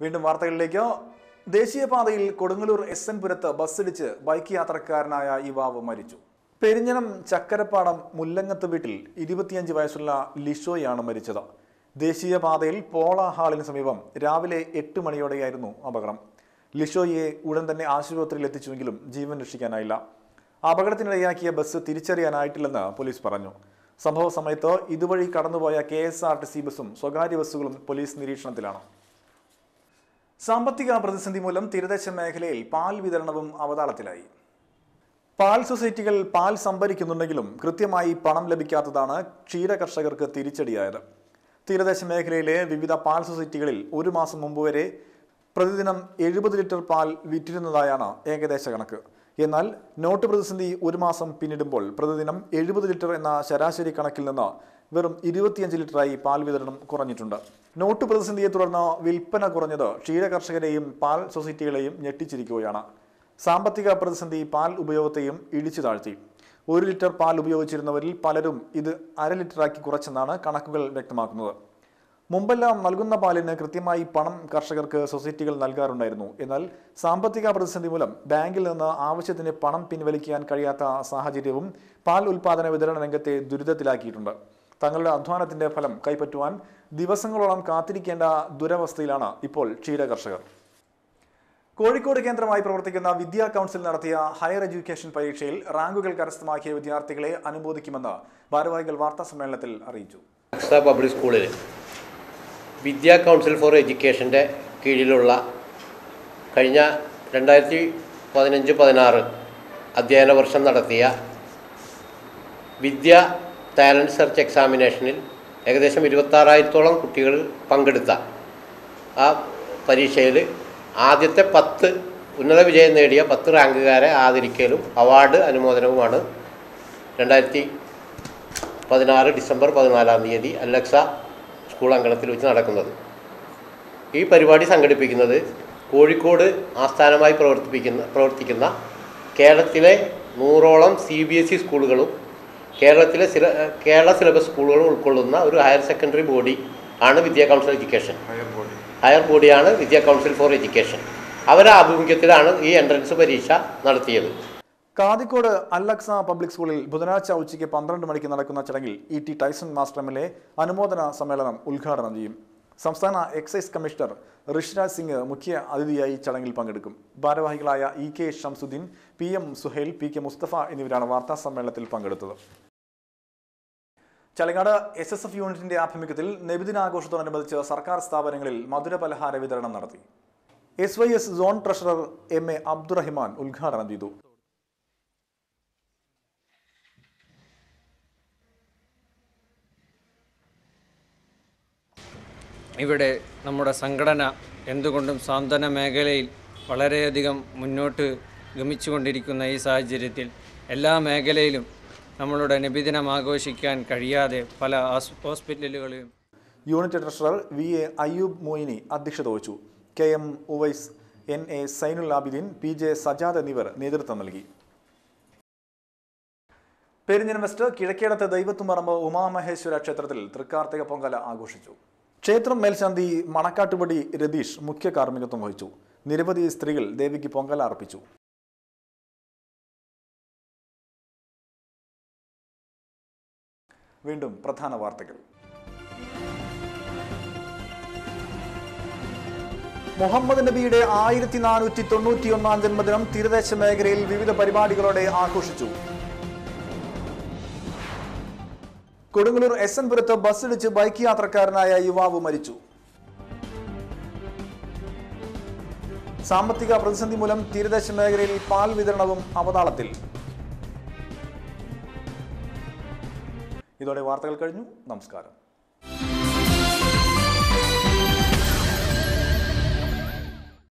വീണ്ടും വാർത്തകളിലേക്ക് ദേശീയപാതയിൽ കൊടുങ്ങല്ലൂർ എസ് എൻ പുരത്ത് ബസ്സിടിച്ച് ബൈക്ക് യാത്രക്കാരനായ യുവാവ് മരിച്ചു പെരിഞ്ഞനം ചക്കരപ്പാടം മുല്ലങ്ങത്ത് വീട്ടിൽ ഇരുപത്തിയഞ്ച് വയസ്സുള്ള ലിഷോയാണ് മരിച്ചത് ദേശീയപാതയിൽ പോള ഹാളിന് സമീപം രാവിലെ എട്ട് മണിയോടെയായിരുന്നു അപകടം ലിഷോയെ ഉടൻ തന്നെ ആശുപത്രിയിൽ എത്തിച്ചുവെങ്കിലും ജീവൻ രക്ഷിക്കാനായില്ല അപകടത്തിനിടയാക്കിയ ബസ് തിരിച്ചറിയാനായിട്ടില്ലെന്ന് പോലീസ് പറഞ്ഞു സംഭവ സമയത്ത് ഇതുവഴി കടന്നുപോയ K S R T C ബസ്സും സ്വകാര്യ ബസ്സുകളും പോലീസ് നിരീക്ഷണത്തിലാണ് സാമ്പത്തിക പ്രതിസന്ധി മൂലം തീരദേശ മേഖലയിൽ പാൽ വിതരണവും അവതാളത്തിലായി പാൽ സൊസൈറ്റികൾ പാൽ സംഭരിക്കുന്നുണ്ടെങ്കിലും കൃത്യമായി പണം ലഭിക്കാത്തതാണ് ക്ഷീര കർഷകർക്ക് തിരിച്ചടിയായത് തീരദേശ മേഖലയിലെ വിവിധ പാൽ സൊസൈറ്റികളിൽ ഒരു മാസം മുമ്പ് വരെ പ്രതിദിനം എഴുപത് ലിറ്റർ പാൽ വിറ്റിരുന്നതായാണ് ഏകദേശ കണക്ക് എന്നാൽ നോട്ട് പ്രതിസന്ധി ഒരു മാസം പിന്നിടുമ്പോൾ പ്രതിദിനം എഴുപത് ലിറ്റർ എന്ന ശരാശരി കണക്കിൽ നിന്ന് വെറും ഇരുപത്തിയഞ്ച് ലിറ്ററായി പാൽ വിതരണം കുറഞ്ഞിട്ടുണ്ട് നോട്ട് പ്രതിസന്ധിയെ തുടർന്ന് വിൽപ്പന കുറഞ്ഞത് ക്ഷീര കർഷകരെയും പാൽ സൊസൈറ്റികളെയും ഞെട്ടിച്ചിരിക്കുകയാണ് സാമ്പത്തിക പ്രതിസന്ധി പാൽ ഉപയോഗത്തെയും ഇടിച്ചു താഴ്ത്തി ഒരു ലിറ്റർ പാൽ ഉപയോഗിച്ചിരുന്നവരിൽ പലരും ഇത് അര ലിറ്ററാക്കി കുറച്ചെന്നാണ് കണക്കുകൾ വ്യക്തമാക്കുന്നത് മുമ്പെല്ലാം നൽകുന്ന പാലിന് കൃത്യമായി പണം കർഷകർക്ക് സൊസൈറ്റികൾ നൽകാറുണ്ടായിരുന്നു എന്നാൽ സാമ്പത്തിക പ്രതിസന്ധി മൂലം ബാങ്കിൽ നിന്ന് ആവശ്യത്തിന് പണം പിൻവലിക്കാൻ കഴിയാത്ത സാഹചര്യവും പാൽ ഉൽപാദന വിതരണ രംഗത്തെ ദുരിതത്തിലാക്കിയിട്ടുണ്ട് തങ്ങളുടെ അധ്വാനത്തിന്റെ ഫലം കൈപ്പറ്റുവാൻ ദിവസങ്ങളോളം കാത്തിരിക്കേണ്ട ദുരവസ്ഥയിലാണ് ഇപ്പോൾ ക്ഷീര കർഷകർ കോഴിക്കോട് കേന്ദ്രമായി പ്രവർത്തിക്കുന്ന വിദ്യാ കൗൺസിൽ നടത്തിയ ഹയർ എഡ്യൂക്കേഷൻ പരീക്ഷയിൽ റാങ്കുകൾ കരസ്ഥമാക്കിയ വിദ്യാർത്ഥികളെ അനുമോദിക്കുമെന്ന് ഭാരവാഹികൾ വാർത്താ സമ്മേളനത്തിൽ അറിയിച്ചു അക്സ പബ്ലിക് സ്കൂളിൽ വിദ്യാ കൗൺസിൽ ഫോർ എഡ്യൂക്കേഷൻ്റെ കീഴിലുള്ള കഴിഞ്ഞ രണ്ടായിരത്തി പതിനഞ്ച് പതിനാറ് അധ്യയന വർഷം നടത്തിയ വിദ്യ ടാലൻറ്റ് സെർച്ച് എക്സാമിനേഷനിൽ ഏകദേശം ഇരുപത്താറായിരത്തോളം കുട്ടികൾ പങ്കെടുത്ത ആ പരീക്ഷയിൽ ആദ്യത്തെ പത്ത് ഉന്നത വിജയം നേടിയ പത്ത് റാങ്കുകാരെ ആദരിക്കലും അവാർഡ് അനുമോദനവുമാണ് രണ്ടായിരത്തി പതിനാറ് ഡിസംബർ പതിനാലാം തീയതി അലക്സ സ്കൂൾ അങ്കണത്തിൽ വെച്ച് നടക്കുന്നത് ഈ പരിപാടി സംഘടിപ്പിക്കുന്നത് കോഴിക്കോട് ആസ്ഥാനമായി പ്രവർത്തിപ്പിക്കുന്ന പ്രവർത്തിക്കുന്ന കേരളത്തിലെ നൂറോളം സി ബി എസ് ഇ സ്കൂളുകളും കേരളത്തിലെ സില കേരള സിലബസ് സ്കൂളുകളും ഉൾക്കൊള്ളുന്ന ഒരു ഹയർ സെക്കൻഡറി ബോഡി ആണ് വിദ്യാ കൗൺസിൽ എഡ്യൂക്കേഷൻ ഹയർ ബോഡിയാണ് വിദ്യാ കൗൺസിൽ ഫോർ എഡ്യൂക്കേഷൻ അവരുടെ ആഭിമുഖ്യത്തിലാണ് ഈ എൻട്രൻസ് പരീക്ഷ നടത്തിയത് കാതിക്കോട് അല്ലക്സ പബ്ലിക് സ്കൂളിൽ ബുധനാഴ്ച ഉച്ചയ്ക്ക് പന്ത്രണ്ട് മണിക്ക് നടക്കുന്ന ചടങ്ങിൽ E T Tyson master M L A അനുമോദന സമ്മേളനം ഉദ്ഘാടനം ചെയ്യും സംസ്ഥാന എക്സൈസ് കമ്മീഷണർ ഋഷിരാജ് സിംഗ് മുഖ്യ അതിഥിയായി ചടങ്ങിൽ പങ്കെടുക്കും ഭാരവാഹികളായ E K Shamsudheen P M Suhail P K Musthafa എന്നിവരാണ് വാർത്താ സമ്മേളനത്തിൽ പങ്കെടുത്തത് ചലങ്ങാട് എസ് എസ് എഫ് യൂണിറ്റിന്റെ ആഭിമുഖ്യത്തിൽ നബിദിനാഘോഷത്തോടനുബന്ധിച്ച് സർക്കാർ സ്ഥാപനങ്ങളിൽ മധുര പലഹാര വിതരണം നടത്തി S Y S zone treasurer M A Abdurahiman ഉദ്ഘാടനം ചെയ്തു ഇവിടെ നമ്മുടെ സംഘടന എന്തുകൊണ്ടും സാന്ത്വന മേഖലയിൽ വളരെയധികം മുന്നോട്ട് ഗമിച്ചുകൊണ്ടിരിക്കുന്ന ഈ സാഹചര്യത്തിൽ എല്ലാ മേഖലയിലും നമ്മളുടെ നബിദിനം ആഘോഷിക്കാൻ കഴിയാതെ പല ആസ് ഹോസ്പിറ്റലുകളിലും unit treasurer V A Ayyub Moini അധ്യക്ഷത വഹിച്ചു K M Uvais N A Sainul Abideen P J Sajad എന്നിവർ നേതൃത്വം നൽകി പെരിഞ്ഞൻ വെസ്റ്റ് കിഴക്കേടത്ത് ദൈവത്തുമറമ്പ് ഉമാമഹേശ്വര ക്ഷേത്രത്തിൽ തൃക്കാർത്തിക പൊങ്കല ആഘോഷിച്ചു ക്ഷേത്രം മേൽശാന്തി മണക്കാട്ടുപടി രതീഷ് മുഖ്യ കാർമ്മികത്വം വഹിച്ചു നിരവധി സ്ത്രീകൾ ദേവിക്ക് പൊങ്കല അർപ്പിച്ചു വീണ്ടും പ്രധാന വാർത്തകൾ മുഹമ്മദ് നബിയുടെ ആയിരത്തി നാനൂറ്റി തൊണ്ണൂറ്റി ഒന്നാം ജന്മദിനം തീരദേശ മേഖലയിൽ വിവിധ പരിപാടികളോടെ ആഘോഷിച്ചു കൊടുങ്ങല്ലൂർ എസ് എൻ പുരത്ത് ബസ്സിടിച്ച് ബൈക്ക് യാത്രക്കാരനായ യുവാവ് മരിച്ചു സാമ്പത്തിക പ്രതിസന്ധി മൂലം തീരദേശ മേഖലയിൽ പാൽ വിതരണവും അവതാളത്തിൽ ഇതോടെ വാർത്തകൾ കഴിഞ്ഞു നമസ്കാരം